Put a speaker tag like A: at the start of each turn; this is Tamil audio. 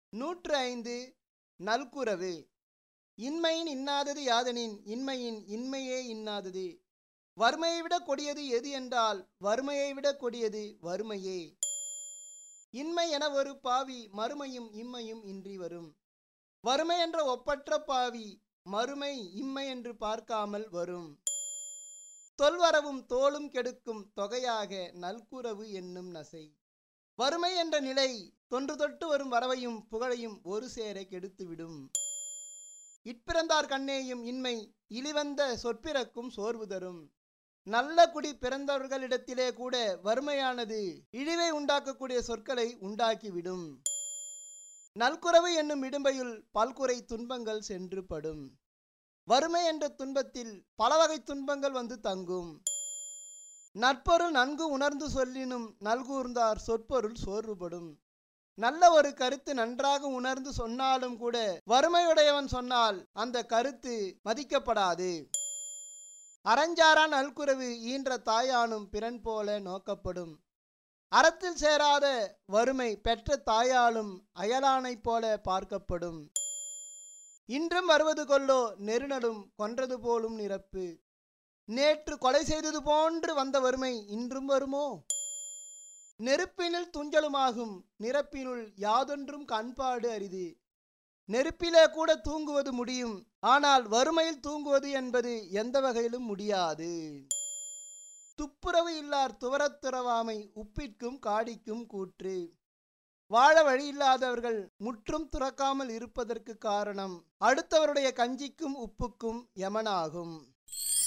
A: நூற்று ஐந்து நல்குரவு இன்மையின் இன்னாதது யாதெனின் இன்மையின் இன்மையே இன்னாதது வறுமையை விட கொடியது எது என்றால் வறுமையை விட கொடியது வறுமையே இன்மை என ஒரு பாவி மறுமையும் இம்மையும் இன்றி வரும் வறுமை என்ற ஒப்பற்ற பாவி மறுமை இம்மை என்று பார்க்காமல் வரும் தொல்வரவும் தோளும் கெடுக்கும் தொகையாக நல்குறவு என்னும் நசை வறுமை என்ற நிலை தொன்று தொட்டு வரும் வரவையும் புகழையும் ஒரு சேர கெடுத்துவிடும் இற்பிறந்தார் கண்ணேயும் இன்மை இழிவந்த சொற்பிறக்கும் சோர்வு தரும் நல்ல குடி பிறந்தவர்களிடத்திலே கூட வறுமையானது இழிவை உண்டாக்கக்கூடிய சொற்களை உண்டாக்கிவிடும் நல்குறவு என்னும் இடும்பையுள் பல்குறை துன்பங்கள் சென்று படும் வறுமை என்ற துன்பத்தில் பல வகை துன்பங்கள் வந்து தங்கும் நற்பொருள் நன்கு உணர்ந்து சொல்லினும் நல்கூர்ந்தார் சொற்பொருள் சோர்வுபடும் நல்ல ஒரு கருத்து நன்றாக உணர்ந்து சொன்னாலும் கூட வறுமையுடையவன் சொன்னால் அந்த கருத்து மதிக்கப்படாது அறஞ்சாரா நல்குறவு ஈன்ற தாயானும் பிறன் போல நோக்கப்படும் அறத்தில் சேராத வறுமை பெற்ற தாயாலும் அயலானைப் போல பார்க்கப்படும் இன்றும் வருவது கொல்லோ நெருநடும் கொன்றது போலும் நிரப்பு நேற்று கொலை செய்தது போன்று வந்த வறுமை இன்றும் வருமோ நெருப்பினில் துஞ்சலுமாகும் நிரப்பினுள் யாதொன்றும் கண்பாடு அரிது நெருப்பிலே கூட தூங்குவது முடியும் ஆனால் வறுமையில் தூங்குவது என்பது எந்த வகையிலும் முடியாது துப்புரவு இல்லார் துவரத்துறவாமை உப்பிற்கும் காடிக்கும் கூற்று வாழ வழியில்லாதவர்கள் முற்றும் துறக்காமல் இருப்பதற்கு காரணம் அடுத்தவருடைய கஞ்சிக்கும் உப்புக்கும் யமனாகும்